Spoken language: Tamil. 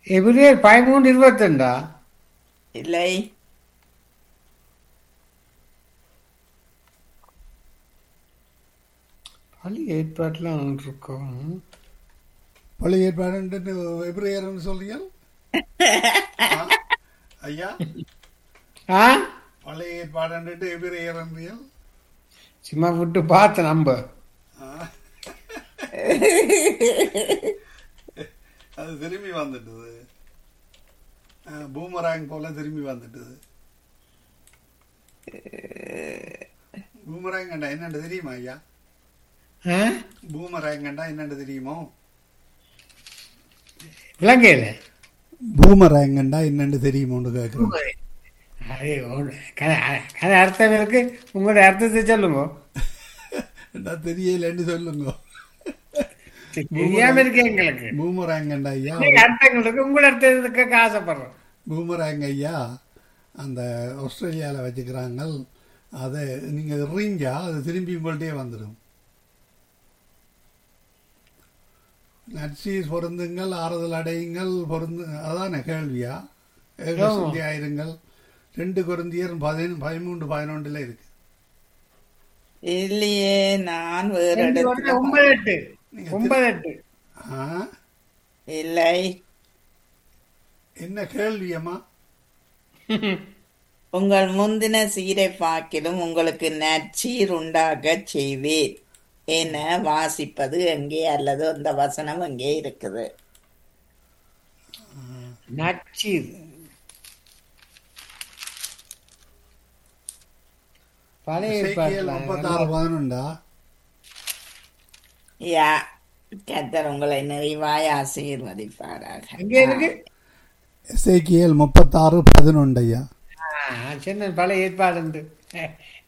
எபிரேயர் பதிமூன்று இருபத்தெண்டா இல்லை பள்ளி ஏற்பாட்டுலாம் இருக்கோம் பழைய ஏற்பாடு எப்ரேயர்னு சொல்றீங்க ஆ? ஐயா ஆ பழைய ஏற்பாடு எபிரேயர் சும்மா விட்டு பார்த்து நம்ப அது திரும்பி வந்துட்டுது பூமராங் போல திரும்பி வந்துட்டுது பூமராங் கண்டா என்னன்னு தெரியுமா ஐயா ஆ பூமராங் கண்டா என்னன்னு தெரியுமோ விளங்கையில் பூமராங் கண்டா என்னன்னு தெரியுமோன்னு கேட்குறேன் அது ஒண்ணு. கதை கதை அர்த்தம் இருக்கு உங்களோட அர்த்தத்தை சொல்லுங்க நான் தெரியலன்னு சொல்லுங்க தெரியாம இருக்கு எங்களுக்கு பூமராங் கண்டா ஐயா நீங்க அர்த்தங்கள் இருக்கு உங்களோட அர்த்தத்துக்கு ஆசைப்படுறோம் பூமராங் ஐயா அந்த ஆஸ்திரேலியாவில் வச்சுக்கிறாங்க அதை நீங்கள் எறிஞ்சா அது திரும்பி உங்கள்கிட்டயே வந்துடும் நட்சீர் பொருந்துங்கள் ஆறுதல் அடையுங்கள் பொருந்து அதானே கேள்வியா ஏகசுத்தி ஆயிருங்கள் ரெண்டு குருந்தியர் பதின பதிமூன்று பதினொன்றில் இருக்கு இல்லையே நான் வேறு ரெண்டு இடத்துல ஒண்ணு, ஒன்பது எட்டு ஒன்பது எட்டு ஆ இல்லை என்ன கேள்வியம்மா உங்கள் முந்தின சீரை பாக்கிலும் உங்களுக்கு நற்சீர் உண்டாகச் செய்வேன் என வாசிப்பது எங்கே அல்லது அந்த வசனம் எங்கே இருக்குது நச்சீர் பழைய இசைக்கியல் ஏற்பாட்டுல முப்பத்தாறு பதினொண்டா யா கத்தர் உங்களை நிறைவாய் ஆசீர்வதிப்பாராக எங்க இருக்கு இசைக்கியல் முப்பத்தாறு பதினொண்டு ஐயா ஆ, சின்ன பழைய ஏற்பாடு உண்டு